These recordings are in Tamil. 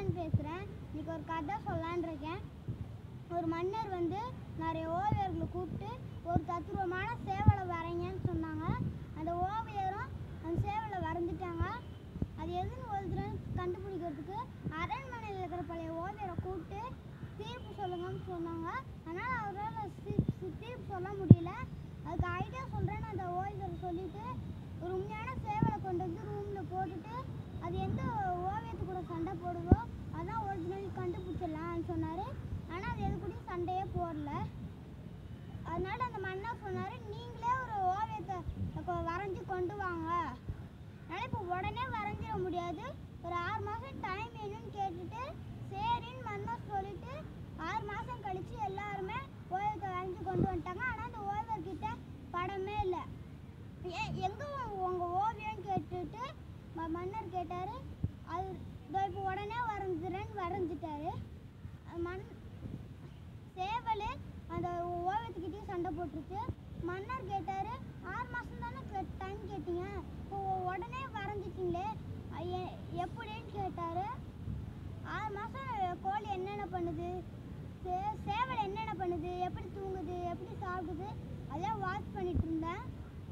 முருகன் பேசுகிறேன் இன்னைக்கு ஒரு கதை சொல்லலான்னு இருக்கேன் ஒரு மன்னர் வந்து நிறைய ஓவியர்களை கூப்பிட்டு ஒரு தத்துருவமான சேவலை வரைங்கன்னு சொன்னாங்க அந்த ஓவியரும் அந்த சேவலை வரைஞ்சிட்டாங்க அது எதுன்னு ஒருத்தர் கண்டுபிடிக்கிறதுக்கு அரண்மனையில் இருக்கிற பழைய ஓவியரை கூப்பிட்டு தீர்ப்பு சொல்லுங்கன்னு சொன்னாங்க ஆனால் அவரால் தீர்ப்பு சொல்ல முடியல அதுக்கு ஐடியா சொல்கிறேன்னு அந்த ஓவியர் சொல்லிட்டு ஒரு உண்மையான சேவலை கொண்டு வந்து ரூமில் போட்டுட்டு அது எந்த ஓவியத்து கூட சண்டை போடுதோ அதான் ஒரிஜினல் கண்டுபிடிச்சிடலாம்னு சொன்னார் ஆனால் அது எது கூடயும் சண்டையே போடல அதனால அந்த மன்னர் சொன்னார் நீங்களே ஒரு ஓவியத்தை கொ- வரைஞ்சு கொண்டு வாங்க அதனால் இப்போ உடனே வரைஞ்சிட முடியாது ஒரு ஆறு மாதம் டைம் வேணும்னு கேட்டுட்டு சரின்னு மன்னர் சொல்லிட்டு ஆறு மாதம் கழிச்சு எல்லாருமே ஓவியத்தை வரைஞ்சி கொண்டு வந்துட்டாங்க ஆனால் அந்த ஓவியர்கிட்ட படமே இல்லை ஏன் எங்கே உங்கள் ஓவியம்னு கேட்டுட்டு ம- மன்னர் கேட்டார் அது இதோ இப்போ உடனே வரைஞ்சிறேன்னு வரைஞ்சிட்டாரு அது மன் சேவல் அந்த ஓவியத்துக்கிட்டேயும் சண்டை போட்டுருச்சு மன்னர் கேட்டார் ஆறு மாதம் தானே டைம் கேட்டீங்க இப்போ உடனே வரைஞ்சிட்டிங்களே அ- எ- எப்படின்னு கேட்டார் ஆறு மாதம் கோழி என்னென்ன பண்ணுது சே சேவல் என்னென்ன பண்ணுது எப்படி தூங்குது எப்படி சாப்பிடுது அதெல்லாம் வாட்ச் பண்ணிட்டு இருந்தேன்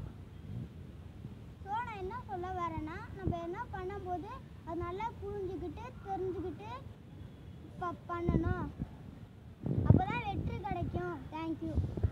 ஸோ நான் என்ன சொல்ல வரேன்னா நம்ம என்ன பண்ணும்போது அது நல்லா புரிஞ்சுக்கிட்டு தெரிஞ்சுக்கிட்டு ப பண்ணணும் அப்போ தான் வெற்றி கிடைக்கும் தேங்க்யூ